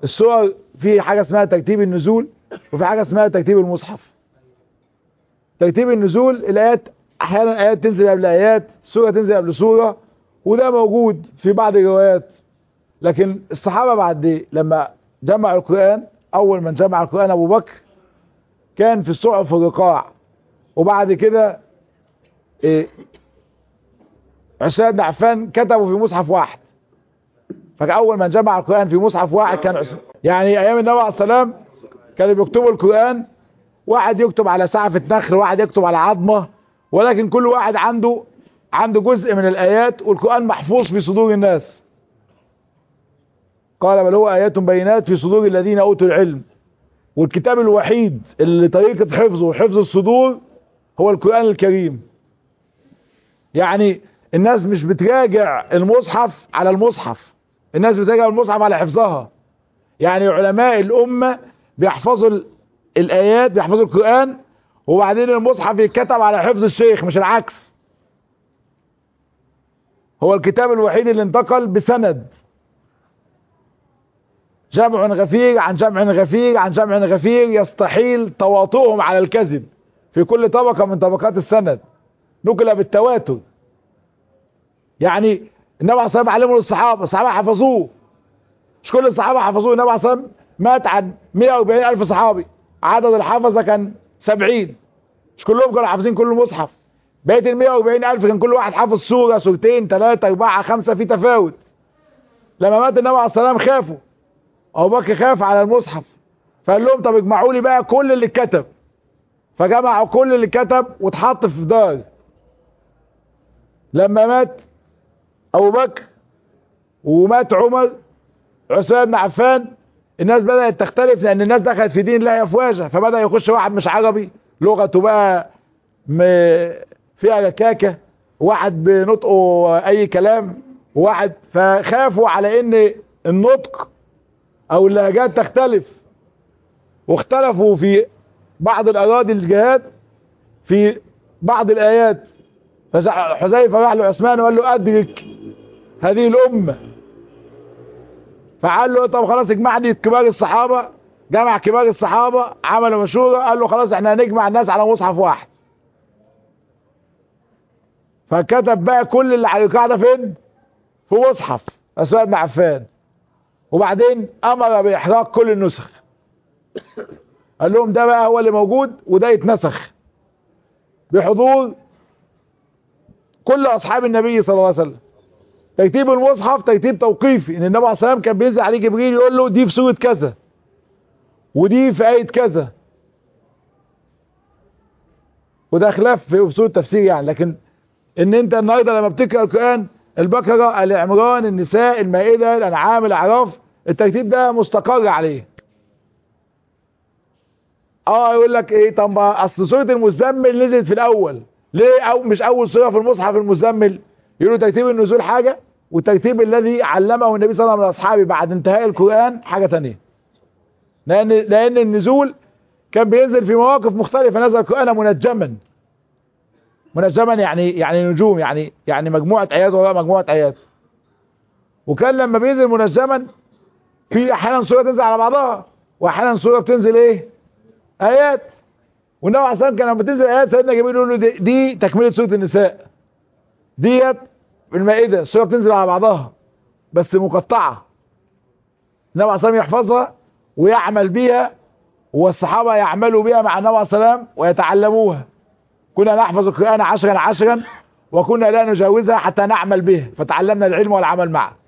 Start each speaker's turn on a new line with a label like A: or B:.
A: السور في حاجة اسمها ترتيب النزول وفي حاجة اسمها ترتيب المصحف ترتيب النزول الآيات أحيانا آيات تنزل قبل آيات سورة تنزل قبل سورة وده موجود في بعض الروايات لكن الصحابة بعد لما جمعوا القرآن أول من جمع القرآن أبو بكر كان في الصعب في الرقاع وبعد كده إيه عثمان بن عفان كتبوا في مصحف واحد فأول من جمع القرآن في مصحف واحد كان عثمان يعني أيام النبي عليه السلام كانوا بيكتبوا القرآن واحد يكتب على سعفة نخل واحد يكتب على عظمة ولكن كل واحد عنده عنده جزء من الآيات والقرآن محفوظ في صدور الناس قال بل هو آيات بينات في صدور الذين أوتوا العلم والكتاب الوحيد اللي طريقة حفظه وحفظ الصدور هو القرآن الكريم يعني الناس مش بتراجع المصحف على المصحف الناس بتراجع المصحف على حفظها يعني علماء الأمة بيحفظوا الآيات بيحفظوا القرآن وبعدين المصحف يتكتب على حفظ الشيخ مش العكس هو الكتاب الوحيد اللي انتقل بسند جمع غفير عن جمع غفير عن جمع غفير يستحيل تواطؤهم على الكذب في كل طبقة من طبقات السند نقل بالتواتر يعني النبي عليه الصلاة والسلام علمه للصحابة الصحابة حفظوه مش كل الصحابة حفظوه النبي عليه الصلاة والسلام مات عن 140 ألف صحابي عدد الحفظة كان 70 مش كلهم كانوا حافظين كل مصحف بقية ال 140 ألف كان كل واحد حافظ سورة سورتين ثلاثة أربعة خمسة في تفاوت لما مات النبي عليه الصلاة والسلام خافوا أبو بكر خاف على المصحف فقال لهم طب اجمعوا لي بقى كل اللي اتكتب فجمعوا كل اللي كتب واتحط في دار لما مات ابو بكر ومات عمر عثمان بن عفان الناس بدأت تختلف لان الناس دخلت في دين الله افواجا فبدأ يخش واحد مش عربي لغته بقى م... فيها ركاكة واحد بنطقه اي كلام واحد فخافوا على ان النطق او اللهجات تختلف واختلفوا في بعض الاراضي الجهاد في بعض الايات حذيفه راح لعثمان وقال له ادرك هذه الامه فقال له طب خلاص اجمعني كبار الصحابه جمع كبار الصحابه عملوا مشوره قال له خلاص احنا هنجمع الناس على مصحف واحد فكتب بقى كل اللي على القاعده فين في مصحف عثمان بن عفان وبعدين امر باحراق كل النسخ قال لهم ده بقى هو اللي موجود وده يتنسخ بحضور كل اصحاب النبي صلى الله عليه وسلم ترتيب المصحف ترتيب توقيفي ان النبي عليه الصلاه والسلام كان بينزل عليه جبريل يقول له دي في سوره كذا ودي في ايه كذا وده خلاف في اصول التفسير يعني لكن ان انت النهارده لما بتقرا القران البقره العمران النساء المائده الانعام الاعراف الترتيب ده مستقر عليه اه يقول لك ايه طب اصل سوره المزمل نزلت في الاول ليه او مش اول سوره في المصحف المزمل يقولوا ترتيب النزول حاجه والترتيب الذي علمه النبي صلى الله عليه وسلم لاصحابه بعد انتهاء القران حاجه ثانيه لان لان النزول كان بينزل في مواقف مختلفه نزل القران منجما منجما يعني يعني نجوم يعني يعني مجموعه ايات وراء مجموعه ايات وكان لما بينزل منجما في احيانا سوره تنزل على بعضها واحيانا سوره بتنزل ايه ايات والنبي عليه الصلاه كان لما بتنزل ايات سيدنا جبريل يقول له دي, دي تكمله سوره النساء ديت المائده السوره بتنزل على بعضها بس مقطعه النبي عليه الصلاه يحفظها ويعمل بيها والصحابه يعملوا بها مع النبي عليه الصلاه ويتعلموها كنا نحفظ القران عشرا عشرا وكنا لا نجاوزها حتى نعمل به فتعلمنا العلم والعمل معه